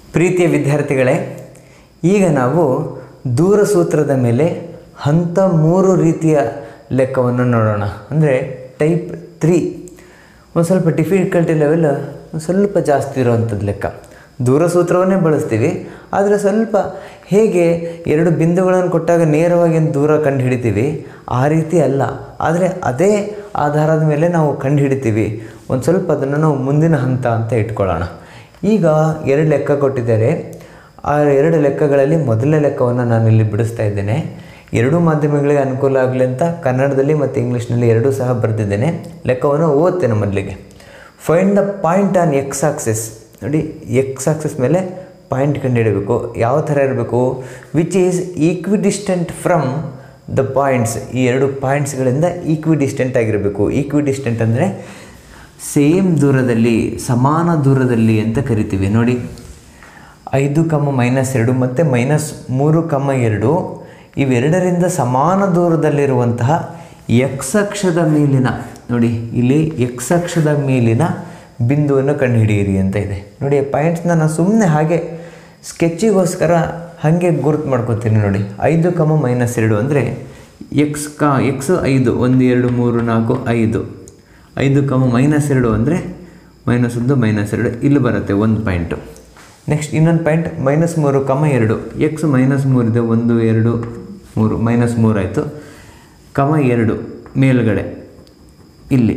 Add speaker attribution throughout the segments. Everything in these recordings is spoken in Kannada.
Speaker 1: ಪ್ರೀತಿಯ ವಿದ್ಯಾರ್ಥಿಗಳೇ ಈಗ ನಾವು ದೂರ ಸೂತ್ರದ ಮೇಲೆ ಹಂತ ಮೂರು ರೀತಿಯ ಲೆಕ್ಕವನ್ನು ನೋಡೋಣ ಅಂದರೆ ಟೈಪ್ ತ್ರೀ ಒಂದು ಸ್ವಲ್ಪ ಡಿಫಿಕಲ್ಟಿ ಲೆವೆಲ್ ಒಂದು ಸ್ವಲ್ಪ ಜಾಸ್ತಿ ಇರುವಂಥದ್ದು ಲೆಕ್ಕ ದೂರ ಸೂತ್ರವನ್ನೇ ಬಳಸ್ತೀವಿ ಆದರೆ ಸ್ವಲ್ಪ ಹೇಗೆ ಎರಡು ಬಿಂದುಗಳನ್ನು ಕೊಟ್ಟಾಗ ನೇರವಾಗಿ ಒಂದು ದೂರ ಕಂಡು ಹಿಡಿತೀವಿ ಆ ರೀತಿ ಅಲ್ಲ ಆದರೆ ಅದೇ ಆಧಾರದ ಮೇಲೆ ನಾವು ಕಂಡು ಹಿಡಿತೀವಿ ಒಂದು ಸ್ವಲ್ಪ ಅದನ್ನು ನಾವು ಮುಂದಿನ ಹಂತ ಅಂತ ಇಟ್ಕೊಳ್ಳೋಣ ಈಗ ಎರಡು ಲೆಕ್ಕ ಕೊಟ್ಟಿದ್ದಾರೆ ಆ ಎರಡು ಲೆಕ್ಕಗಳಲ್ಲಿ ಮೊದಲನೇ ಲೆಕ್ಕವನ್ನು ನಾನು ಇಲ್ಲಿ ಬಿಡಿಸ್ತಾ ಇದ್ದೇನೆ ಎರಡೂ ಮಾಧ್ಯಮಗಳಿಗೆ ಅನುಕೂಲ ಆಗಲಿ ಅಂತ ಕನ್ನಡದಲ್ಲಿ ಮತ್ತು ಇಂಗ್ಲೀಷ್ನಲ್ಲಿ ಎರಡೂ ಸಹ ಬರೆದಿದ್ದೇನೆ ಲೆಕ್ಕವನ್ನು ಓದ್ತೇನೆ ಮೊದಲಿಗೆ find the point on X axis ನೋಡಿ ಎಕ್ಸ್ ಆಕ್ಸಿಸ್ ಮೇಲೆ ಪಾಯಿಂಟ್ ಕಂಡುಹಿಡಬೇಕು ಯಾವ ಥರ ಇರಬೇಕು which is equidistant from the points ಈ ಎರಡು ಪಾಯಿಂಟ್ಸ್ಗಳಿಂದ ಈಕ್ವಿಡಿಸ್ಟೆಂಟ್ ಆಗಿರಬೇಕು ಈಕ್ವಿಡಿಸ್ಟೆಂಟ್ ಅಂದರೆ ಸೇಮ್ ದೂರದಲ್ಲಿ ಸಮಾನ ದೂರದಲ್ಲಿ ಅಂತ ಕರಿತೀವಿ ನೋಡಿ ಐದು ಕಮ್ಮ ಮೈನಸ್ ಎರಡು ಮತ್ತು ಮೈನಸ್ ಮೂರು ಕಮ್ಮ ಎರಡು ಇವೆರಡರಿಂದ ಸಮಾನ ದೂರದಲ್ಲಿರುವಂತಹ ಎಕ್ಸ್ ಅಕ್ಷದ ಮೇಲಿನ ನೋಡಿ ಇಲ್ಲಿ ಎಕ್ಸ್ ಅಕ್ಷದ ಮೇಲಿನ ಬಿಂದುವನ್ನು ಕಂಡುಹಿಡಿಯಿರಿ ಅಂತ ಇದೆ ನೋಡಿ ಆ ಪಾಯಿಂಟ್ಸ್ನ ನಾನು ಸುಮ್ಮನೆ ಹಾಗೆ ಸ್ಕೆಚ್ಚಿಗೋಸ್ಕರ ಹಾಗೆ ಗುರುತು ಮಾಡ್ಕೋತೀನಿ ನೋಡಿ ಐದು ಕಮ ಮೈನಸ್ ಎರಡು ಅಂದರೆ ಎಕ್ಸ್ ಕ ಎಕ್ಸ್ ಐದು ಒಂದು ಎರಡು ಮೂರು ನಾಲ್ಕು ಐದು ಐದು ಕಮ ಮೈನಸ್ ಎರಡು ಅಂದರೆ ಮೈನಸ್ ಒಂದು ಮೈನಸ್ ಎರಡು ಇಲ್ಲಿ ಬರುತ್ತೆ ಒಂದು ಪಾಯಿಂಟು ನೆಕ್ಸ್ಟ್ ಇನ್ನೊಂದು ಪಾಯಿಂಟ್ ಮೈನಸ್ ಮೂರು ಕಮ ಎರಡು ಎಕ್ಸ್ ಮೈನಸ್ ಮೂರಿದೆ ಒಂದು ಎರಡು ಮೂರು ಮೈನಸ್ ಮೂರು ಆಯಿತು ಕಮ ಎರಡು ಮೇಲುಗಡೆ ಇಲ್ಲಿ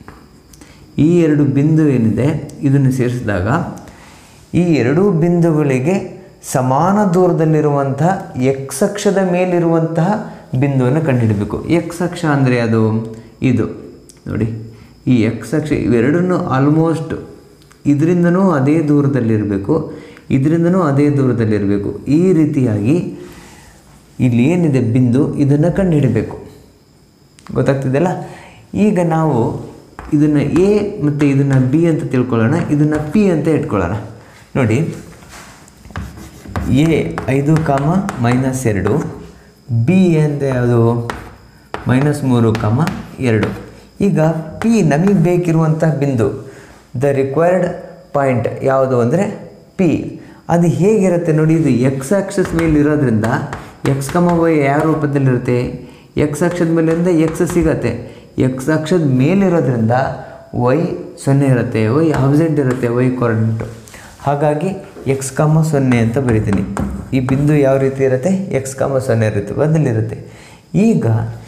Speaker 1: ಈ ಎರಡು ಬಿಂದು ಏನಿದೆ ಇದನ್ನು ಸೇರಿಸಿದಾಗ ಈ ಎರಡೂ ಬಿಂದುಗಳಿಗೆ ಸಮಾನ ದೂರದಲ್ಲಿರುವಂತಹ ಎಕ್ಸ್ ಅಕ್ಷದ ಮೇಲಿರುವಂತಹ ಬಿಂದುವನ್ನು ಕಂಡುಹಿಡಬೇಕು ಎಕ್ಸ್ ಅಕ್ಷ ಅಂದರೆ ಅದು ಇದು ನೋಡಿ ಈ ಎಕ್ಸ್ ಅಕ್ಷ ಇವೆರಡನ್ನೂ ಆಲ್ಮೋಸ್ಟ್ ಇದರಿಂದನೂ ಅದೇ ದೂರದಲ್ಲಿರಬೇಕು ಇದರಿಂದನೂ ಅದೇ ದೂರದಲ್ಲಿರಬೇಕು ಈ ರೀತಿಯಾಗಿ ಇಲ್ಲಿ ಏನಿದೆ ಬಿಂದು ಇದನ್ನು ಕಂಡುಹಿಡಬೇಕು ಗೊತ್ತಾಗ್ತಿದೆಯಲ್ಲ ಈಗ ನಾವು ಇದನ್ನು ಎ ಮತ್ತು ಇದನ್ನು ಬಿ ಅಂತ ತಿಳ್ಕೊಳ್ಳೋಣ ಇದನ್ನು ಪಿ ಅಂತ ಇಟ್ಕೊಳ್ಳೋಣ ನೋಡಿ ಎ ಐದು ಕಾಮ ಮೈನಸ್ ಎರಡು ಬಿ ಅಂದರೆ ಅದು ಮೈನಸ್ ಮೂರು ಕಾಮ ಎರಡು ಈಗ ಪಿ ನಮಗೆ ಬೇಕಿರುವಂಥ ಬಿಂದು ದ ರಿಕ್ವೈರ್ಡ್ ಪಾಯಿಂಟ್ ಯಾವುದು ಅಂದರೆ ಪಿ ಅದು ಹೇಗಿರುತ್ತೆ ನೋಡಿ ಇದು ಎಕ್ಸ್ ಆಕ್ಸಸ್ ಮೇಲೆ ಇರೋದ್ರಿಂದ ಎಕ್ಸ್ ಕಮ ವೈ ಯಾವ ರೂಪದಲ್ಲಿರುತ್ತೆ ಎಕ್ಸ್ ಅಕ್ಷದ ಮೇಲಿಂದ ಎಕ್ಸ್ ಸಿಗತ್ತೆ ಎಕ್ಸ್ ಅಕ್ಷದ ಮೇಲಿರೋದ್ರಿಂದ ವೈ ಸೊನ್ನೆ ಇರುತ್ತೆ ವೈ ಆಬ್ಸೆಂಟ್ ಇರುತ್ತೆ ವೈ ಕೊರಂಟು ಹಾಗಾಗಿ ಎಕ್ಸ್ ಕಾಮ ಸೊನ್ನೆ ಅಂತ ಬರಿತೀನಿ ಈ ಬಿಂದು ಯಾವ ರೀತಿ ಇರುತ್ತೆ ಎಕ್ಸ್ ಕಾಮ ಸೊನ್ನೆ ಇರುತ್ತೆ ಬದಲಿರುತ್ತೆ ಈಗ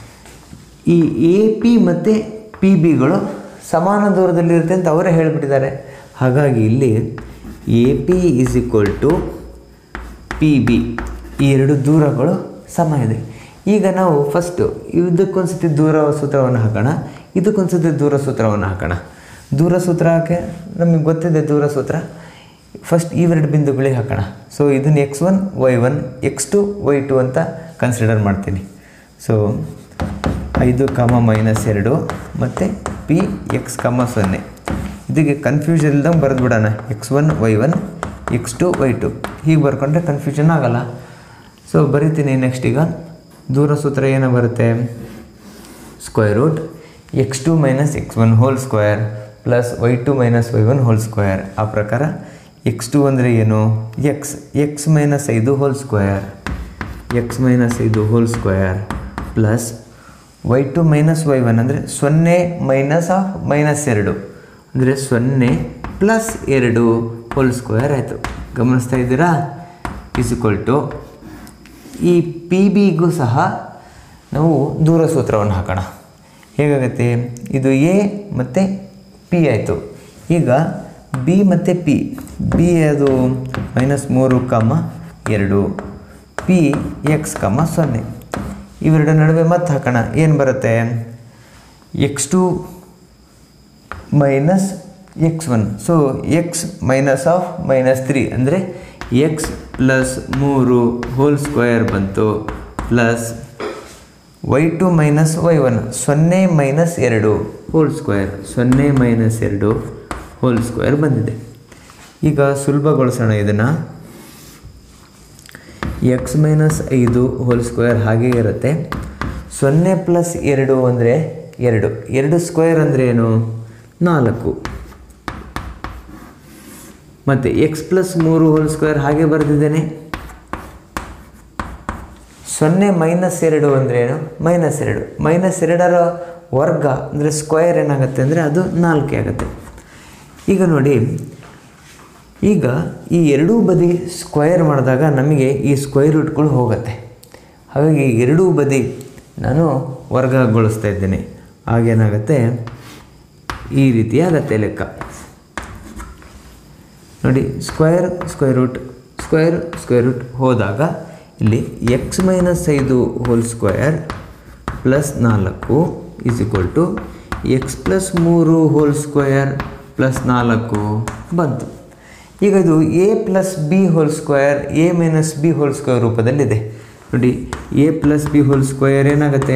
Speaker 1: ಈ ಎ ಪಿ ಮತ್ತು ಪಿ ಬಿಗಳು ಸಮಾನ ದೂರದಲ್ಲಿರುತ್ತೆ ಅಂತ ಅವರೇ ಹೇಳಿಬಿಟ್ಟಿದ್ದಾರೆ ಹಾಗಾಗಿ ಇಲ್ಲಿ A P is equal to P B ಈ ಎರಡು ದೂರಗಳು ಸಮ ಇದೆ ಈಗ ನಾವು ಫಸ್ಟು ಇದಕ್ಕೊಂದ್ಸತಿ ದೂರ ಸೂತ್ರವನ್ನು ಹಾಕೋಣ ಇದಕ್ಕೊಂದ್ಸತಿ ದೂರ ಸೂತ್ರವನ್ನು ಹಾಕೋಣ ದೂರ ಸೂತ್ರ ಹಾಕಿ ನಮಗೆ ಗೊತ್ತಿದೆ ದೂರ ಸೂತ್ರ ಫಸ್ಟ್ ಇವೆರಡು ಬಿಂದುಗಳಿಗೆ ಹಾಕೋಣ ಸೊ ಇದನ್ನು X one Y one X two Y two ಅಂತ ಕನ್ಸಿಡರ್ ಮಾಡ್ತೀನಿ ಸೊ ಐದು ಕಾಮ ಮೈನಸ್ ಎರಡು ಮತ್ತು ಪಿ ಎಕ್ಸ್ ಕಾಮ ಸೊನ್ನೆ ಇದಕ್ಕೆ ಕನ್ಫ್ಯೂಷನ್ ಇಲ್ದಂಗೆ ಬರೆದು ಬಿಡೋಣ X one Y one X two Y two ಹೀಗೆ ಬರ್ಕೊಂಡ್ರೆ ಕನ್ಫ್ಯೂಷನ್ ಆಗಲ್ಲ ಸೊ ಬರಿತೀನಿ ನೆಕ್ಸ್ಟ್ ಈಗ ದೂರ ಸೂತ್ರ ಏನೋ ಬರುತ್ತೆ square root X two minus X one whole square plus Y two minus Y one whole square ಆ ಪ್ರಕಾರ ಎಕ್ಸ್ ಟು ಅಂದರೆ ಏನು ಎಕ್ಸ್ ಎಕ್ಸ್ ಮೈನಸ್ ಐದು ಹೋಲ್ ಸ್ಕ್ವೇರ್ ಎಕ್ಸ್ ಮೈನಸ್ ಐದು whole square plus Y two minus Y one ಅಂದರೆ ಸೊನ್ನೆ ಮೈನಸ್ ಆಫ್ ಮೈನಸ್ ಎರಡು ಅಂದರೆ ಸೊನ್ನೆ ಪ್ಲಸ್ ಎರಡು ಹೋಲ್ ಸ್ಕ್ವೇರ್ ಆಯಿತು ಗಮನಿಸ್ತಾ ಇದ್ದೀರಾ ಇಸ್ ಈಕ್ವಲ್ ಟು ಈ ಪಿ ಬಿಗೂ ಸಹ ನಾವು ದೂರ ಸೂತ್ರವನ್ನು ಹಾಕೋಣ ಹೇಗಾಗುತ್ತೆ ಇದು ಎ ಮತ್ತು ಪಿ ಆಯಿತು ಈಗ ಬಿ ಮತ್ತು ಪಿ ಬಿ ಅದು ಮೈನಸ್ ಮೂರು ಕಮ್ಮ ಎರಡು ಪಿ ಎಕ್ಸ್ ಕಮ್ಮ ಸೊನ್ನೆ ಇವೆರಡು ನಡುವೆ ಮತ್ತೆ ಹಾಕೋಣ ಏನು ಬರುತ್ತೆ X two minus X one so X minus of minus three ಅಂದರೆ ಎಕ್ಸ್ ಪ್ಲಸ್ ಮೂರು ಹೋಲ್ ಸ್ಕ್ವೇರ್ ಬಂತು plus Y two minus Y one ಸೊನ್ನೆ ಮೈನಸ್ ಎರಡು ಹೋಲ್ ಸ್ಕ್ವೇರ್ ಸೊನ್ನೆ ಮೈನಸ್ ಎರಡು ಹೋಲ್ ಸ್ಕ್ವೇರ್ ಬಂದಿದೆ ಈಗ ಸುಲಭಗೊಳಿಸೋಣ ಇದನ್ನು ಎಕ್ಸ್ ಮೈನಸ್ ಐದು ಹೋಲ್ ಸ್ಕ್ವೇರ್ ಹಾಗೇ ಇರುತ್ತೆ ಸೊನ್ನೆ ಪ್ಲಸ್ ಎರಡು ಅಂದರೆ ಎರಡು ಎರಡು ಸ್ಕ್ವೇರ್ ಅಂದರೆ ಏನು ನಾಲ್ಕು ಮತ್ತು ಎಕ್ಸ್ ಪ್ಲಸ್ ಮೂರು ಹೋಲ್ ಸ್ಕ್ವೇರ್ ಹಾಗೆ ಬರೆದಿದ್ದೇನೆ ಸೊನ್ನೆ ಮೈನಸ್ ಎರಡು ಅಂದರೆ ಏನು ಮೈನಸ್ ಎರಡು ಮೈನಸ್ ಎರಡರ ವರ್ಗ ಅಂದರೆ ಸ್ಕ್ವಯರ್ ಏನಾಗುತ್ತೆ ಅಂದರೆ ಅದು ನಾಲ್ಕೇ ಆಗುತ್ತೆ ಈಗ ನೋಡಿ ಈಗ ಈ ಎರಡೂ ಬದಿ ಸ್ಕ್ವಯರ್ ಮಾಡಿದಾಗ ನಮಗೆ ಈ ಸ್ಕ್ವೈರ್ ರೂಟ್ಗಳು ಹೋಗುತ್ತೆ ಹಾಗಾಗಿ ಎರಡೂ ಬದಿ ನಾನು ವರ್ಗಗೊಳಿಸ್ತಾ ಇದ್ದೇನೆ ಆಗೇನಾಗುತ್ತೆ ಈ ರೀತಿ ಆಗತ್ತೆ ಲೆಕ್ಕ ನೋಡಿ square square root square square root ಹೋದಾಗ ಇಲ್ಲಿ ಎಕ್ಸ್ ಮೈನಸ್ ಐದು ಹೋಲ್ ಸ್ಕ್ವೇರ್ ಪ್ಲಸ್ ನಾಲ್ಕು is equal to X plus ಮೂರು ಹೋಲ್ ಸ್ಕ್ವೇರ್ ಪ್ಲಸ್ ನಾಲ್ಕು ಬಂತು ಈಗ ಇದು A plus B whole square A minus B whole square ರೂಪದಲ್ಲಿದೆ ನೋಡಿ A plus B whole square ಏನಾಗುತ್ತೆ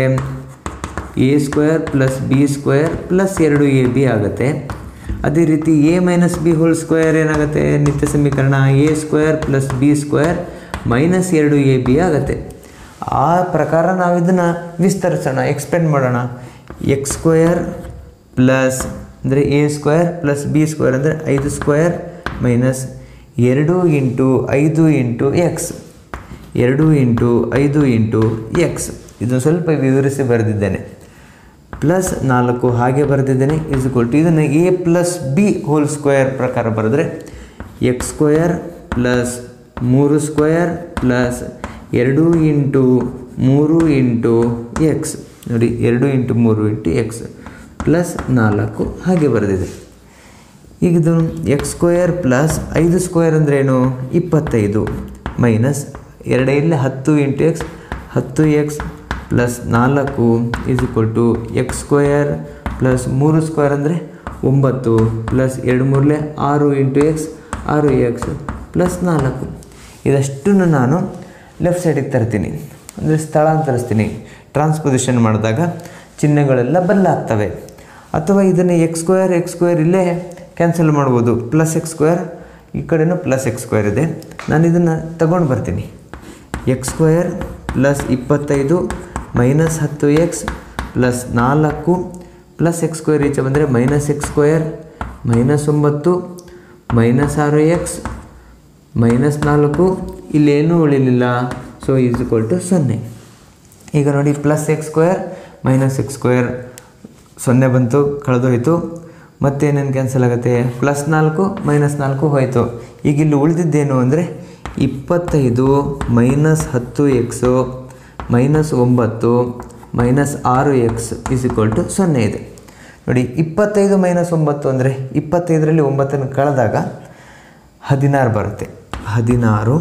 Speaker 1: A square plus B square plus ಎರಡು ಎ ಬಿ ಆಗುತ್ತೆ ಅದೇ ರೀತಿ A minus B whole square ಏನಾಗುತ್ತೆ ನಿತ್ಯ ಸಮೀಕರಣ A square plus B square minus ಎರಡು ಎ ಬಿ ಆಗುತ್ತೆ ಆ ಪ್ರಕಾರ ನಾವು ಇದನ್ನು ವಿಸ್ತರಿಸೋಣ ಎಕ್ಸ್ಪೆಂಡ್ ಮಾಡೋಣ ಎಕ್ಸ್ ಸ್ಕ್ವೇರ್ ಪ್ಲಸ್ ಅಂದರೆ A square plus B square ಅಂದರೆ ಐದು ಸ್ಕ್ವೇರ್ ಮೈನಸ್ ಎರಡು ಇಂಟು ಐದು ಇಂಟು ಎಕ್ಸ್ ಎರಡು ಇಂಟು ಐದು ಇಂಟು ಎಕ್ಸ್ ಇದು ಸ್ವಲ್ಪ ವಿವರಿಸಿ ಬರೆದಿದ್ದೇನೆ ಪ್ಲಸ್ ನಾಲ್ಕು ಹಾಗೆ ಬರೆದಿದ್ದೇನೆ ಇಸ್ ಟು ಇದನ್ನು A plus B whole square ಪ್ರಕಾರ ಬರೆದ್ರೆ ಎಕ್ಸ್ ಸ್ಕ್ವೇರ್ ಪ್ಲಸ್ ಮೂರು ಸ್ಕ್ವೇರ್ ಪ್ಲಸ್ ಎರಡು ಇಂಟು ಮೂರು ಇಂಟು ಎಕ್ಸ್ ನೋಡಿ ಎರಡು ಇಂಟು ಮೂರು ಇಂಟು ಎಕ್ಸ್ ಪ್ಲಸ್ ನಾಲ್ಕು ಹಾಗೆ ಬರೆದಿದೆ ಈಗ ಇದು ಎಕ್ಸ್ ಸ್ಕ್ವೇರ್ ಪ್ಲಸ್ ಐದು ಸ್ಕ್ವೇರ್ ಅಂದ್ರೇನು ಇಪ್ಪತ್ತೈದು ಮೈನಸ್ ಎರಡೇ ಇಲ್ಲಿ ಹತ್ತು ಇಂಟು ಎಕ್ಸ್ ಹತ್ತು ಎಕ್ಸ್ ಪ್ಲಸ್ ನಾಲ್ಕು is equal to X square plus ಮೂರು ಸ್ಕ್ವೇರ್ ಅಂದರೆ ಒಂಬತ್ತು ಪ್ಲಸ್ ಎರಡು ಮೂರಲೆ ಆರು ಇಂಟು ಎಕ್ಸ್ ಆರು ಎಕ್ಸ್ ಪ್ಲಸ್ ನಾಲ್ಕು ಇದಷ್ಟನ್ನು ನಾನು ಲೆಫ್ಟ್ ಸೈಡಿಗೆ ತರ್ತೀನಿ ಅಂದರೆ ಸ್ಥಳಾಂತರಿಸ್ತೀನಿ ಟ್ರಾನ್ಸ್ಪೊಸಿಷನ್ ಮಾಡಿದಾಗ ಚಿಹ್ನೆಗಳೆಲ್ಲ ಬದಲಾಗ್ತವೆ ಅಥವಾ ಇದನ್ನು ಎಕ್ಸ್ ಸ್ಕ್ವೇರ್ ಎಕ್ಸ್ ಸ್ಕ್ವೇರ್ ಇಲ್ಲೇ ಕ್ಯಾನ್ಸಲ್ ಮಾಡ್ಬೋದು ಪ್ಲಸ್ ಎಕ್ಸ್ ಸ್ಕ್ವೇರ್ ಈ ಕಡೆನೂ ಪ್ಲಸ್ ಎಕ್ಸ್ ಸ್ಕ್ವೇರ್ ಇದೆ ನಾನು ಇದನ್ನು ತಗೊಂಡು ಬರ್ತೀನಿ ಎಕ್ಸ್ ಸ್ಕ್ವೇರ್ ಪ್ಲಸ್ ಇಪ್ಪತ್ತೈದು ಮೈನಸ್ ಹತ್ತು ಎಕ್ಸ್ ಪ್ಲಸ್ ನಾಲ್ಕು ಪ್ಲಸ್ ಎಕ್ಸ್ ಸ್ಕ್ವೇರ್ ಈಚೆ ಬಂದರೆ ಮೈನಸ್ ಎಕ್ಸ್ ಸ್ಕ್ವೇರ್ ಮೈನಸ್ ಒಂಬತ್ತು ಮೈನಸ್ ಆರು ಎಕ್ಸ್ ಮೈನಸ್ ನಾಲ್ಕು ಇಲ್ಲೇನೂ ಉಳಿಲಿಲ್ಲ ಸೊ ಈಸ್ ಇಕ್ವಲ್ ಟು ಸೊನ್ನೆ ಈಗ ನೋಡಿ plus X square minus X square ಸೊನ್ನೆ ಬಂತು ಕಳೆದೋಯ್ತು ಮತ್ತೇನೇನು ಕ್ಯಾನ್ಸಲ್ ಆಗುತ್ತೆ ಪ್ಲಸ್ ನಾಲ್ಕು ಮೈನಸ್ ನಾಲ್ಕು ಹೋಯಿತು ಈಗ ಇಲ್ಲಿ ಉಳಿದಿದ್ದೇನು ಅಂದರೆ ಇಪ್ಪತ್ತೈದು ಮೈನಸ್ ಹತ್ತು ಎಕ್ಸು ಮೈನಸ್ ಒಂಬತ್ತು ಮೈನಸ್ ಆರು ಎಕ್ಸ್ ಇಸ್ ಈಕ್ವಲ್ ಟು ಸೊನ್ನೆ ಇದೆ ನೋಡಿ ಇಪ್ಪತ್ತೈದು ಮೈನಸ್ ಒಂಬತ್ತು ಅಂದರೆ ಇಪ್ಪತ್ತೈದರಲ್ಲಿ ಒಂಬತ್ತನ್ನು ಕಳೆದಾಗ ಹದಿನಾರು ಬರುತ್ತೆ ಹದಿನಾರು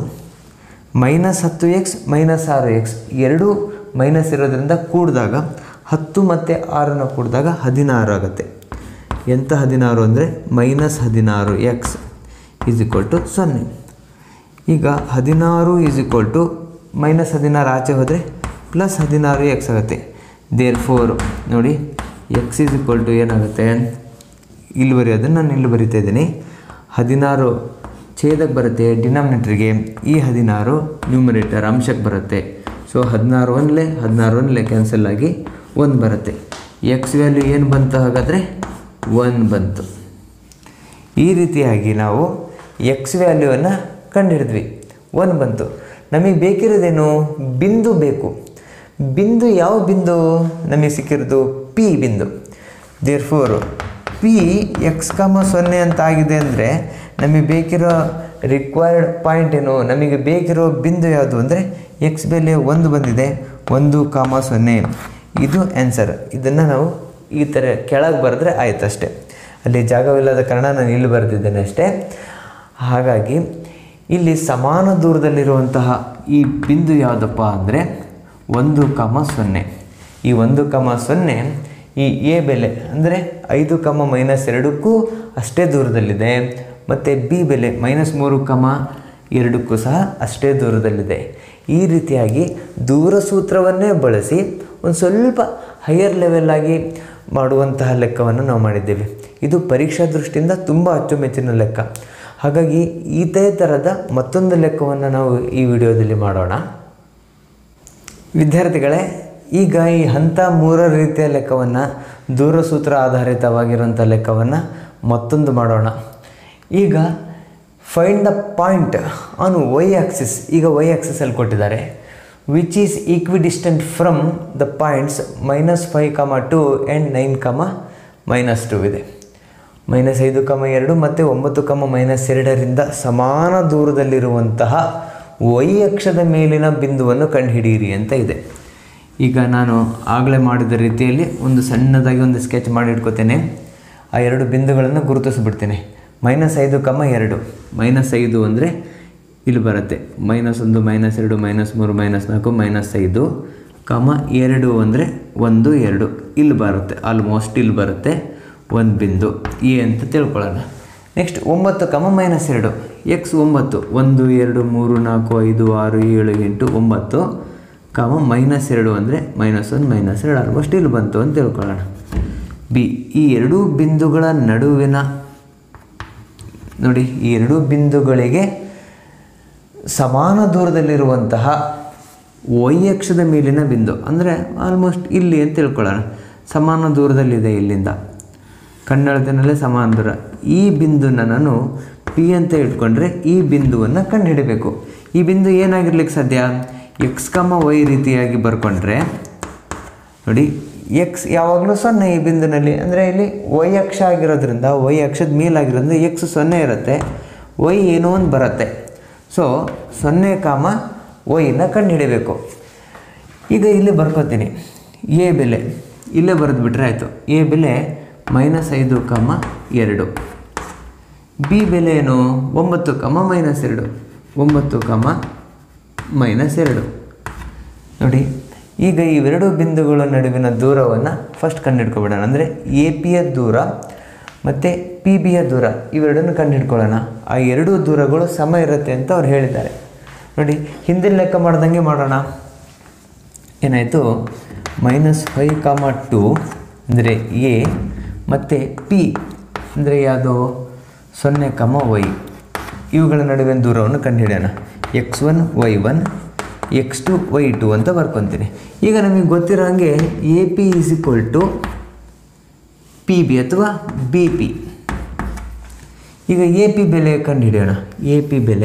Speaker 1: ಮೈನಸ್ ಹತ್ತು ಎಕ್ಸ್ ಮೈನಸ್ ಆರು ಎಕ್ಸ್ ಎರಡೂ ಮೈನಸ್ ಇರೋದ್ರಿಂದ ಕೂಡಿದಾಗ ಹತ್ತು ಮತ್ತು ಆರನ್ನು ಕೂಡಿದಾಗ ಹದಿನಾರು ಆಗುತ್ತೆ ಎಂಥ ಹದಿನಾರು ಅಂದರೆ ಮೈನಸ್ ಹದಿನಾರು ಎಕ್ಸ್ ಈಸ್ ಈಕ್ವಲ್ ಟು ಸೊನ್ನೆ ಈಗ ಹದಿನಾರು ಈಸ್ ಈಕ್ವಲ್ ಟು ಮೈನಸ್ ಹದಿನಾರು ಆಚೆ ಹೋದರೆ ಪ್ಲಸ್ ಹದಿನಾರು ಎಕ್ಸ್ ಆಗುತ್ತೆ ದೇರ್ ಫೋರ್ ನೋಡಿ ಎಕ್ಸ್ ಈಸ್ ಈಕ್ವಲ್ ಟು ಏನಾಗುತ್ತೆ ಇಲ್ಲಿ ಬರೆಯೋದನ್ನು ನಾನು ಇಲ್ಲಿ ಬರಿತಾ ಇದ್ದೀನಿ ಹದಿನಾರು ಛೇದಕ್ಕೆ ಬರುತ್ತೆ ಡಿನಾಮಿನೇಟ್ರಿಗೆ ಈ ಹದಿನಾರು ನ್ಯೂಮರೇಟರ್ ಅಂಶಕ್ಕೆ ಬರುತ್ತೆ ಸೊ ಹದಿನಾರು ಒಂದಲೇ ಹದಿನಾರು ಒಂದಲೇ ಕ್ಯಾನ್ಸಲ್ ಆಗಿ ಒಂದು ಬರುತ್ತೆ ಎಕ್ಸ್ ವ್ಯಾಲ್ಯೂ ಏನು ಬಂತು ಹಾಗಾದರೆ ಒನ್ ಬಂತು ಈ ರೀತಿಯಾಗಿ ನಾವು ಎಕ್ಸ್ ವ್ಯಾಲ್ಯೂವನ್ನು ಕಂಡುಹಿಡಿದ್ವಿ ಒನ್ ಬಂತು ನಮಗೆ ಬೇಕಿರೋದೇನು ಬಿಂದು ಬೇಕು ಬಿಂದು ಯಾವ ಬಿಂದು ನಮಗೆ ಸಿಕ್ಕಿರೋದು ಪಿ ಬಿಂದು ದೇರ್ ಫೋರು ಪಿ ಎಕ್ಸ್ ಕಮ ಸೊನ್ನೆ ಅಂತ ಆಗಿದೆ ಅಂದರೆ ನಮಗೆ ಬೇಕಿರೋ ರಿಕ್ವೈರ್ಡ್ ಪಾಯಿಂಟ್ ಏನು ನಮಗೆ ಬೇಕಿರೋ ಬಿಂದು ಯಾವುದು ಅಂದರೆ ಎಕ್ಸ್ ಬೆಲೆ ಒಂದು ಬಂದಿದೆ ಒಂದು ಕಾಮ ಸೊನ್ನೆ ಇದು ಆನ್ಸರ್ ಇದನ್ನು ನಾವು ಈ ಥರ ಕೆಳಗೆ ಬರೆದ್ರೆ ಆಯ್ತು ಅಷ್ಟೇ ಅಲ್ಲಿ ಜಾಗವಿಲ್ಲದ ಕಾರಣ ನಾನು ಇಲ್ಲಿ ಬರೆದಿದ್ದೇನೆ ಅಷ್ಟೇ ಹಾಗಾಗಿ ಇಲ್ಲಿ ಸಮಾನ ದೂರದಲ್ಲಿರುವಂತಹ ಈ ಬಿಂದು ಯಾವುದಪ್ಪ ಅಂದರೆ ಒಂದು ಕಮ ಸೊನ್ನೆ ಈ ಒಂದು ಕಮ ಸೊನ್ನೆ ಈ ಎ ಬೆಲೆ ಅಂದರೆ ಐದು ಕಮ ಮೈನಸ್ ಎರಡಕ್ಕೂ ಅಷ್ಟೇ ದೂರದಲ್ಲಿದೆ ಮತ್ತು ಬಿ ಬೆಲೆ ಮೈನಸ್ ಮೂರು ಕಮ ಎರಡಕ್ಕೂ ಸಹ ಅಷ್ಟೇ ದೂರದಲ್ಲಿದೆ ಈ ರೀತಿಯಾಗಿ ದೂರ ಸೂತ್ರವನ್ನೇ ಬಳಸಿ ಒಂದು ಸ್ವಲ್ಪ ಹೈಯರ್ ಲೆವೆಲ್ಲಾಗಿ ಮಾಡುವಂತಹ ಲೆಕ್ಕವನ್ನು ನಾವು ಮಾಡಿದ್ದೇವೆ ಇದು ಪರೀಕ್ಷಾ ದೃಷ್ಟಿಯಿಂದ ತುಂಬ ಅಚ್ಚುಮೆಚ್ಚಿನ ಲೆಕ್ಕ ಹಾಗಾಗಿ ಇದೇ ಥರದ ಮತ್ತೊಂದು ಲೆಕ್ಕವನ್ನು ನಾವು ಈ ವಿಡಿಯೋದಲ್ಲಿ ಮಾಡೋಣ ವಿದ್ಯಾರ್ಥಿಗಳೇ ಈಗ ಈ ಹಂತ ಮೂರರ ರೀತಿಯ ಲೆಕ್ಕವನ್ನು ದೂರಸೂತ್ರ ಆಧಾರಿತವಾಗಿರುವಂಥ ಲೆಕ್ಕವನ್ನು ಮತ್ತೊಂದು ಮಾಡೋಣ ಈಗ find the point on Y axis ಈಗ ವೈ ಆಕ್ಸಿಸಲ್ಲಿ ಕೊಟ್ಟಿದ್ದಾರೆ which is equidistant from the points minus five comma two and nine comma minus two ಇದೆ ಮೈನಸ್ ಐದು ಕಮ ಎರಡು ಮತ್ತು ಒಂಬತ್ತು ಕಮ ಮೈನಸ್ ಎರಡರಿಂದ ಸಮಾನ ದೂರದಲ್ಲಿರುವಂತಹ ವೈ ಅಕ್ಷದ ಮೇಲಿನ ಬಿಂದುವನ್ನು ಕಂಡುಹಿಡಿಯಿರಿ ಅಂತ ಇದೆ ಈಗ ನಾನು ಆಗಲೇ ಮಾಡಿದ ರೀತಿಯಲ್ಲಿ ಒಂದು ಸಣ್ಣದಾಗಿ ಒಂದು ಸ್ಕೆಚ್ ಮಾಡಿ ಇಟ್ಕೋತೇನೆ ಆ ಎರಡು ಬಿಂದುಗಳನ್ನು ಗುರುತಿಸ್ಬಿಡ್ತೇನೆ ಮೈನಸ್ ಐದು ಕಮ ಎರಡು ಮೈನಸ್ ಐದು ಅಂದರೆ ಇಲ್ಲಿ ಬರುತ್ತೆ ಮೈನಸ್ ಒಂದು ಮೈನಸ್ ಎರಡು ಮೈನಸ್ ಮೂರು ಮೈನಸ್ ನಾಲ್ಕು ಮೈನಸ್ ಐದು ಕಮ ಎರಡು ಅಂದರೆ ಒಂದು ಎರಡು ಇಲ್ಲಿ ಬರುತ್ತೆ ಆಲ್ಮೋಸ್ಟ್ ಇಲ್ಲಿ ಬರುತ್ತೆ ಒಂದು ಬಿಂದು ಎ ಅಂತ ತಿಳ್ಕೊಳ್ಳೋಣ ನೆಕ್ಸ್ಟ್ ಒಂಬತ್ತು ಕಮ ಮೈನಸ್ ಎರಡು ಎಕ್ಸ್ ಒಂಬತ್ತು ಒಂದು ಎರಡು ಮೂರು ನಾಲ್ಕು ಐದು ಆರು ಏಳು ಎಂಟು ಒಂಬತ್ತು ಕಾಮ ಮೈನಸ್ ಎರಡು ಅಂದರೆ ಮೈನಸ್ ಒಂದು ಮೈನಸ್ ಎರಡು ಆಲ್ಮೋಸ್ಟ್ ಇಲ್ಲಿ ಬಂತು ಅಂತ ತಿಳ್ಕೊಳ್ಳೋಣ ಬಿ ಈ ಎರಡೂ ಬಿಂದುಗಳ ನಡುವಿನ ನೋಡಿ ಈ ಎರಡೂ ಬಿಂದುಗಳಿಗೆ ಸಮಾನ ದೂರದಲ್ಲಿರುವಂತಹ ವೈ ಅಕ್ಷದ ಮೇಲಿನ ಬಿಂದು ಅಂದರೆ ಆಲ್ಮೋಸ್ಟ್ ಇಲ್ಲಿ ಅಂತ ತಿಳ್ಕೊಳ್ಳೋಣ ಸಮಾನ ದೂರದಲ್ಲಿದೆ ಇಲ್ಲಿಂದ ಕಣ್ಣಳತಿನಲ್ಲೇ ಸಮಾನ ದೂರ ಈ ಬಿಂದುನ ನಾನು ಪಿ ಅಂತ ಇಟ್ಕೊಂಡ್ರೆ ಈ ಬಿಂದುವನ್ನು ಕಂಡುಹಿಡಬೇಕು ಈ ಬಿಂದು ಏನಾಗಿರ್ಲಿಕ್ಕೆ ಸಾಧ್ಯ ಎಕ್ಸ್ ಕಮ ವೈ ರೀತಿಯಾಗಿ ಬರ್ಕೊಂಡ್ರೆ ನೋಡಿ ಎಕ್ಸ್ ಯಾವಾಗಲೂ ಸೊನ್ನೆ ಈ ಬಿಂದುನಲ್ಲಿ ಅಂದರೆ ಇಲ್ಲಿ ವೈ ಅಕ್ಷ ಆಗಿರೋದ್ರಿಂದ ವೈ ಅಕ್ಷದ ಮೇಲಾಗಿರೋದ್ರಿಂದ ಎಕ್ಸ್ ಸೊನ್ನೆ ಇರುತ್ತೆ ವೈ ಏನೋ ಒಂದು ಬರುತ್ತೆ ಸೊ ಸೊನ್ನೆ ಕಾಮ ವೈನ ಕಂಡುಹಿಡಿಬೇಕು ಈಗ ಇಲ್ಲಿ ಬರ್ಕೋತೀನಿ ಎ ಬೆಲೆ ಇಲ್ಲೇ ಬರೆದುಬಿಟ್ರೆ ಆಯಿತು ಎ ಬೆಲೆ ಮೈನಸ್ ಐದು ಕಮ ಎರಡು ಬಿ ಬೆಲೆ ಏನು ಒಂಬತ್ತು ಕಮ ಮೈನಸ್ ಎರಡು ಒಂಬತ್ತು ಕಮ ಮೈನಸ್ ಎರಡು ನೋಡಿ ಈಗ ಇವೆರಡು ಬಿಂದುಗಳ ನಡುವಿನ ದೂರವನ್ನು ಫಸ್ಟ್ ಕಂಡುಹಿಡ್ಕೊಬಿಡೋಣ ಅಂದರೆ ಎ ಪಿಯ ದೂರ ಮತ್ತು ಪಿ ಬಿಯ ದೂರ ಇವೆರಡನ್ನು ಕಂಡುಹಿಡ್ಕೊಳ್ಳೋಣ ಆ ಎರಡೂ ದೂರಗಳು ಸಮ ಇರುತ್ತೆ ಅಂತ ಅವ್ರು ಹೇಳಿದ್ದಾರೆ ನೋಡಿ ಹಿಂದಿನ ಲೆಕ್ಕ ಮಾಡ್ದಂಗೆ ಮಾಡೋಣ ಏನಾಯಿತು ಮೈನಸ್ ಫೈವ್ ಕಾಮ ಟು ಅಂದರೆ ಎ ಮತ್ತು ಪಿ ಅಂದರೆ ಯಾವುದು ಸೊನ್ನೆ ಕಮ ವೈ ಇವುಗಳ ನಡುವಿನ ದೂರವನ್ನು ಕಂಡುಹಿಡಿಯೋಣ X one Y one X two Y two ಅಂತ ಬರ್ಕೊತೀನಿ ಈಗ ನಮಗೆ ಗೊತ್ತಿರೋ ಹಾಗೆ A P is equal to P B ಅಥವಾ ಬಿ ಪಿ ಈಗ ಎ ಪಿ ಬೆಲೆ ಕಂಡುಹಿಡಿಯೋಣ ಎ ಪಿ ಬೆಲೆ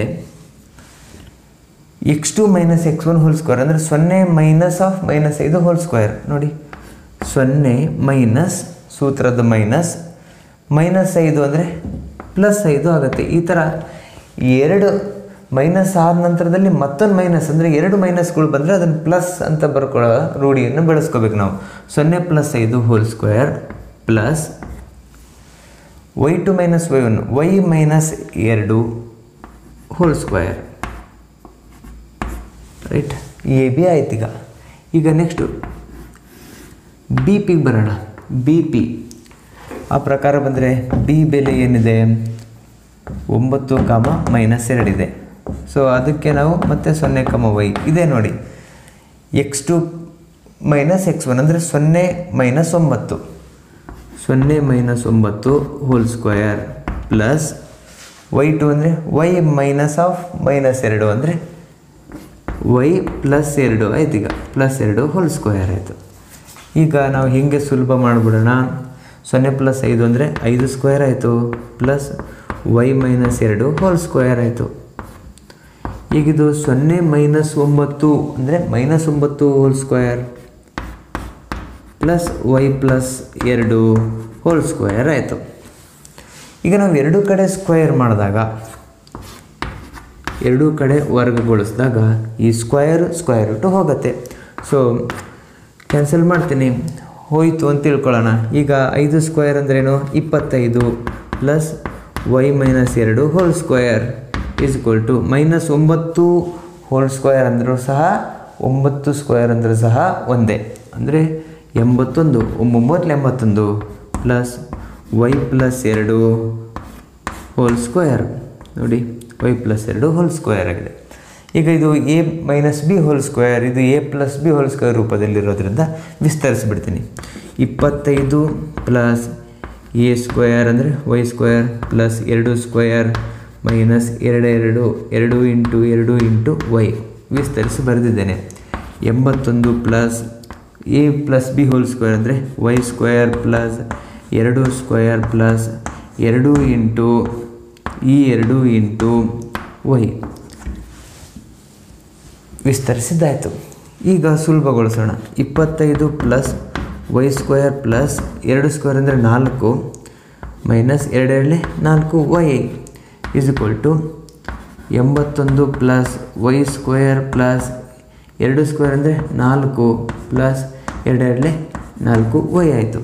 Speaker 1: X two minus X one whole square ಅಂದರೆ ಸೊನ್ನೆ ಮೈನಸ್ ಆಫ್ ಮೈನಸ್ ಐದು ಹೋಲ್ ಸ್ಕ್ವೇರ್ ನೋಡಿ ಸೊನ್ನೆ ಮೈನಸ್ ಸೂತ್ರದ ಮೈನಸ್ ಮೈನಸ್ ಐದು ಅಂದರೆ ಪ್ಲಸ್ ಐದು ಆಗುತ್ತೆ ಈ ಥರ ಎರಡು ಮೈನಸ್ ಆದ ನಂತರದಲ್ಲಿ ಮತ್ತೊಂದು ಮೈನಸ್ ಅಂದರೆ ಎರಡು ಮೈನಸ್ಗಳು ಬಂದರೆ ಅದನ್ನು ಪ್ಲಸ್ ಅಂತ ಬರ್ಕೊಳ್ಳೋ ರೂಢಿಯನ್ನು ಬೆಳೆಸ್ಕೋಬೇಕು ನಾವು ಸೊನ್ನೆ ಪ್ಲಸ್ ಐದು whole square plus Y two minus Y one Y minus ಎರಡು whole square right A B ಆಯ್ತು ಈಗ ಈಗ ನೆಕ್ಸ್ಟು ಬಿ ಪಿಗೆ ಬರೋಣ ಬಿ ಪಿ ಆ ಪ್ರಕಾರ ಬಂದರೆ ಬಿ ಬೆಲೆ ಏನಿದೆ ಒಂಬತ್ತು ಕಾಮ ಮೈನಸ್ ಎರಡಿದೆ ಸೊ ಅದಕ್ಕೆ ನಾವು ಮತ್ತೆ ಸೊನ್ನೆ ಕಮ ವೈ ಇದೆ ನೋಡಿ X two minus X one ಅಂದರೆ ಸೊನ್ನೆ ಮೈನಸ್ ಒಂಬತ್ತು ಸೊನ್ನೆ ಮೈನಸ್ ಒಂಬತ್ತು whole square plus Y two ಅಂದರೆ ವೈ ಮೈನಸ್ ಆಫ್ ಮೈನಸ್ ಎರಡು ಅಂದರೆ ವೈ ಪ್ಲಸ್ ಎರಡು ಆಯ್ತು ಈಗ ಪ್ಲಸ್ ಎರಡು ಹೋಲ್ ಸ್ಕ್ವಯರ್ ಆಯಿತು ಈಗ ನಾವು ಹೀಗೆ ಸುಲಭ ಮಾಡಿಬಿಡೋಣ ಸೊನ್ನೆ ಪ್ಲಸ್ ಐದು ಅಂದರೆ ಐದು ಸ್ಕ್ವೇರ್ ಆಯಿತು ಪ್ಲಸ್ ವೈ ಮೈನಸ್ ಎರಡು ಹೋಲ್ ಸ್ಕ್ವೇರ್ ಆಯಿತು ಈಗಿದು ಸೊನ್ನೆ ಮೈನಸ್ ಒಂಬತ್ತು ಅಂದರೆ ಮೈನಸ್ ಒಂಬತ್ತು whole square plus Y plus ಎರಡು ಹೋಲ್ ಸ್ಕ್ವೇರ್ ಆಯಿತು ಈಗ ನಾವು ಎರಡೂ ಕಡೆ ಸ್ಕ್ವೇರ್ ಮಾಡಿದಾಗ ಎರಡೂ ಕಡೆ ವರ್ಗಗೊಳಿಸಿದಾಗ ಈ ಸ್ಕ್ವಯರ್ ಸ್ಕ್ವಯರ್ ರೂಟು ಹೋಗುತ್ತೆ ಸೊ ಕ್ಯಾನ್ಸಲ್ ಮಾಡ್ತೀನಿ ಹೋಯಿತು ಅಂತ ತಿಳ್ಕೊಳ್ಳೋಣ ಈಗ ಐದು ಸ್ಕ್ವೇರ್ ಅಂದ್ರೇನು ಇಪ್ಪತ್ತೈದು ಪ್ಲಸ್ ವೈ ಮೈನಸ್ ಎರಡು whole square is equal to minus ಒಂಬತ್ತು ಹೋಲ್ ಸ್ಕ್ವೇರ್ ಅಂದರೂ ಸಹ ಒಂಬತ್ತು ಸ್ಕ್ವೇರ್ ಅಂದರೂ ಸಹ ಒಂದೇ ಅಂದರೆ ಎಂಬತ್ತೊಂದು ಒಂಬೊಂಬತ್ತು ಎಂಬತ್ತೊಂದು ಪ್ಲಸ್ ವೈ ಪ್ಲಸ್ ಎರಡು ಹೋಲ್ ಸ್ಕ್ವೇರ್ ನೋಡಿ ವೈ ಪ್ಲಸ್ ಎರಡು ಹೋಲ್ ಸ್ಕ್ವೇರ್ ಆಗಿದೆ ಈಗ ಇದು A minus B whole square ಇದು A plus B whole square ರೂಪದಲ್ಲಿರೋದ್ರಿಂದ ವಿಸ್ತರಿಸ್ಬಿಡ್ತೀನಿ ಇಪ್ಪತ್ತೈದು ಪ್ಲಸ್ ಎ ಸ್ಕ್ವೇರ್ ಅಂದರೆ ವೈ ಸ್ಕ್ವೇರ್ ಪ್ಲಸ್ ಎರಡು ಸ್ಕ್ವೇರ್ ಮೈನಸ್ ಎರಡು ಎರಡು ಎರಡು ಇಂಟು ಎರಡು ಇಂಟು ವೈ ವಿಸ್ತರಿಸಿ ಬರೆದಿದ್ದೇನೆ ಎಂಬತ್ತೊಂದು plus A plus B whole square ಅಂದರೆ ವೈ ಸ್ಕ್ವೇರ್ ಪ್ಲಸ್ ಎರಡು ಸ್ಕ್ವೇರ್ ಪ್ಲಸ್ ಎರಡು ಇಂಟು ಈ ಎರಡು ಇಂಟು ವೈ ವಿಸ್ತರಿಸಿದ್ದಾಯಿತು ಈಗ ಸುಲಭಗೊಳಿಸೋಣ ಇಪ್ಪತ್ತೈದು ಪ್ಲಸ್ ವೈ ಸ್ಕ್ವೇರ್ ಪ್ಲಸ್ ಎರಡು ಸ್ಕ್ವೇರ್ ಅಂದರೆ ನಾಲ್ಕು ಮೈನಸ್ ಎರಡೆರಡಲೆ ನಾಲ್ಕು ವೈ ಇಸ್ ಇಕ್ವಲ್ ಟು ಎಂಬತ್ತೊಂದು ಪ್ಲಸ್ ವೈ ಸ್ಕ್ವೇರ್ ಪ್ಲಸ್ ಎರಡು ಸ್ಕ್ವೇರ್ ಅಂದರೆ ನಾಲ್ಕು ಪ್ಲಸ್ ಎರಡೆರಡಲೆ ನಾಲ್ಕು ವೈ ಆಯಿತು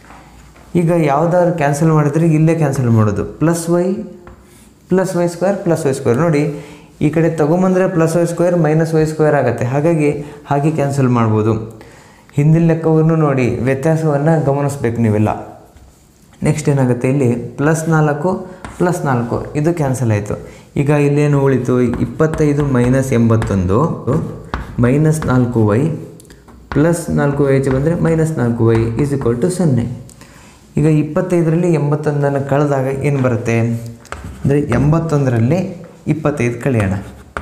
Speaker 1: ಈಗ ಯಾವುದಾದ್ರು ಕ್ಯಾನ್ಸಲ್ ಮಾಡಿದ್ರೆ ಇಲ್ಲೇ ಕ್ಯಾನ್ಸಲ್ ಮಾಡೋದು plus Y plus Y square plus Y square ನೋಡಿ ಈ ಕಡೆ ತೊಗೊಂಬಂದರೆ plus Y square minus Y square ಆಗುತ್ತೆ ಹಾಗಾಗಿ ಹಾಗೆ ಕ್ಯಾನ್ಸಲ್ ಮಾಡ್ಬೋದು ಹಿಂದಿನ ಲೆಕ್ಕವನ್ನು ನೋಡಿ ವ್ಯತ್ಯಾಸವನ್ನು ಗಮನಿಸ್ಬೇಕು ನೀವೆಲ್ಲ ನೆಕ್ಸ್ಟ್ ಏನಾಗುತ್ತೆ ಇಲ್ಲಿ ಪ್ಲಸ್ ನಾಲ್ಕು ಪ್ಲಸ್ ನಾಲ್ಕು ಇದು ಕ್ಯಾನ್ಸಲ್ ಆಯಿತು ಈಗ ಇಲ್ಲೇನು ಉಳಿತು ಇಪ್ಪತ್ತೈದು ಮೈನಸ್ ಎಂಬತ್ತೊಂದು ಮೈನಸ್ ನಾಲ್ಕು ವೈ ಪ್ಲಸ್ ನಾಲ್ಕು ವೈ ಆಚೆ ಬಂದರೆ ಮೈನಸ್ ನಾಲ್ಕು ವೈ ಈಸ್ ಇಕ್ವಲ್ ಟು ಸೊನ್ನೆ ಈಗ ಇಪ್ಪತ್ತೈದರಲ್ಲಿ ಎಂಬತ್ತೊಂದನ್ನು ಕಳೆದಾಗ ಏನು ಬರುತ್ತೆ ಅಂದರೆ ಎಂಬತ್ತೊಂದರಲ್ಲಿ ಇಪ್ಪತ್ತೈದು ಕಳೆಯೋಣ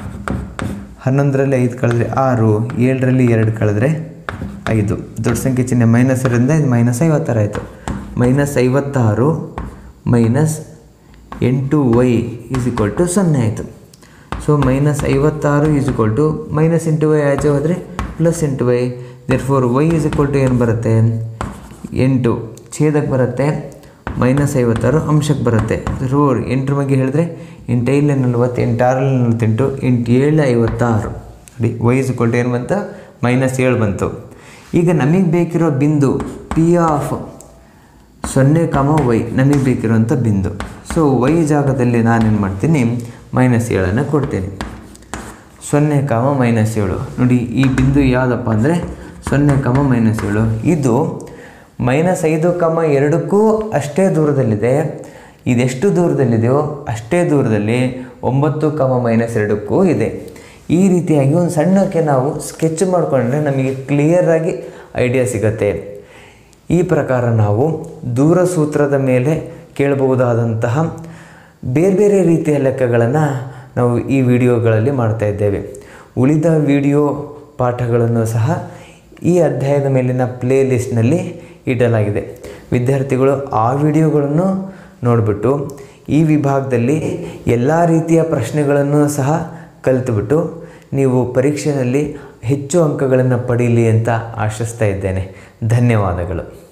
Speaker 1: ಹನ್ನೊಂದರಲ್ಲಿ ಐದು ಕಳೆದ್ರೆ ಆರು ಏಳರಲ್ಲಿ ಎರಡು ಕಳೆದ್ರೆ ಐದು ದೊಡ್ಡ ಸಂಖ್ಯೆ ಚಿಹ್ನೆ ಮೈನಸ್ ಇರೋದ್ರಿಂದ ಇದು ಮೈನಸ್ ಐವತ್ತಾರು ಆಯಿತು ಮೈನಸ್ ಐವತ್ತಾರು ಮೈನಸ್ ಎಂಟು ವೈ ಈಸ್ ಇಕ್ವಲ್ ಟು ಸೊನ್ನೆ ಆಯಿತು ಸೊ ಮೈನಸ್ ಐವತ್ತಾರು is equal to minus into Y ಆಚೆ ಹೋದರೆ plus into Y therefore Y is equal to ಏನು ಬರುತ್ತೆ ಎಂಟು ಛೇದಕ್ಕೆ ಬರುತ್ತೆ ಮೈನಸ್ ಐವತ್ತಾರು ಅಂಶಕ್ಕೆ ಬರುತ್ತೆ ರೋರ್ ಎಂಟ್ರ ಬಗ್ಗೆ ಹೇಳಿದ್ರೆ ಎಂಟೈಲೆ ನಲ್ವತ್ತು ಎಂಟಾರಲ್ಲಿ ನಲ್ವತ್ತೆಂಟು ಎಂಟು ಏಳು ಐವತ್ತಾರು ನೋಡಿ ವೈ ಇಸ್ ಇಕ್ವಲ್ ಟು ಏನು ಬಂತು ಮೈನಸ್ ಏಳು ಬಂತು ಈಗ ನಮಗೆ ಬೇಕಿರೋ ಬಿಂದು ಪಿ ಆಫ್ ಸೊನ್ನೆ ಕಾಮ ವೈ ನಮಗೆ ಬೇಕಿರೋಂಥ ಬಿಂದು ಸೊ ವೈ ಜಾಗದಲ್ಲಿ ನಾನೇನು ಮಾಡ್ತೀನಿ ಮೈನಸ್ ಏಳನ್ನು ಕೊಡ್ತೀನಿ ಸೊನ್ನೆ ಕಾಮ ಮೈನಸ್ ಏಳು ನೋಡಿ ಈ ಬಿಂದು ಯಾವುದಪ್ಪ ಅಂದರೆ ಸೊನ್ನೆ ಕಾಮ ಮೈನಸ್ ಏಳು ಇದು ಮೈನಸ್ ಐದು ಕಾಮ ಎರಡಕ್ಕೂ ಅಷ್ಟೇ ದೂರದಲ್ಲಿದೆ ಇದೆಷ್ಟು ದೂರದಲ್ಲಿದೆಯೋ ಅಷ್ಟೇ ದೂರದಲ್ಲಿ ಒಂಬತ್ತು ಕಾಮ ಮೈನಸ್ ಎರಡಕ್ಕೂ ಇದೆ ಈ ರೀತಿಯಾಗಿ ಒಂದು ಸಣ್ಣಕ್ಕೆ ನಾವು ಸ್ಕೆಚ್ ಮಾಡಿಕೊಂಡ್ರೆ ನಮಗೆ ಕ್ಲಿಯರಾಗಿ ಐಡಿಯಾ ಸಿಗತ್ತೆ ಈ ಪ್ರಕಾರ ನಾವು ದೂರ ಸೂತ್ರದ ಮೇಲೆ ಕೇಳಬಹುದಾದಂತಹ ಬೇರೆ ಬೇರೆ ರೀತಿಯ ಲೆಕ್ಕಗಳನ್ನು ನಾವು ಈ ವಿಡಿಯೋಗಳಲ್ಲಿ ಮಾಡ್ತಾ ಇದ್ದೇವೆ ಉಳಿದ ವಿಡಿಯೋ ಪಾಠಗಳನ್ನು ಸಹ ಈ ಅಧ್ಯಾಯದ ಮೇಲಿನ ಪ್ಲೇ ಲಿಸ್ಟ್ನಲ್ಲಿ ಇಡಲಾಗಿದೆ ವಿದ್ಯಾರ್ಥಿಗಳು ಆ ವಿಡಿಯೋಗಳನ್ನು ನೋಡಿಬಿಟ್ಟು ಈ ವಿಭಾಗದಲ್ಲಿ ಎಲ್ಲ ರೀತಿಯ ಪ್ರಶ್ನೆಗಳನ್ನು ಸಹ ಕಲಿತುಬಿಟ್ಟು ನೀವು ಪರೀಕ್ಷೆಯಲ್ಲಿ ಹೆಚ್ಚು ಅಂಕಗಳನ್ನು ಪಡೀಲಿ ಅಂತ ಆಶಿಸ್ತಾ ಇದ್ದೇನೆ ಧನ್ಯವಾದಗಳು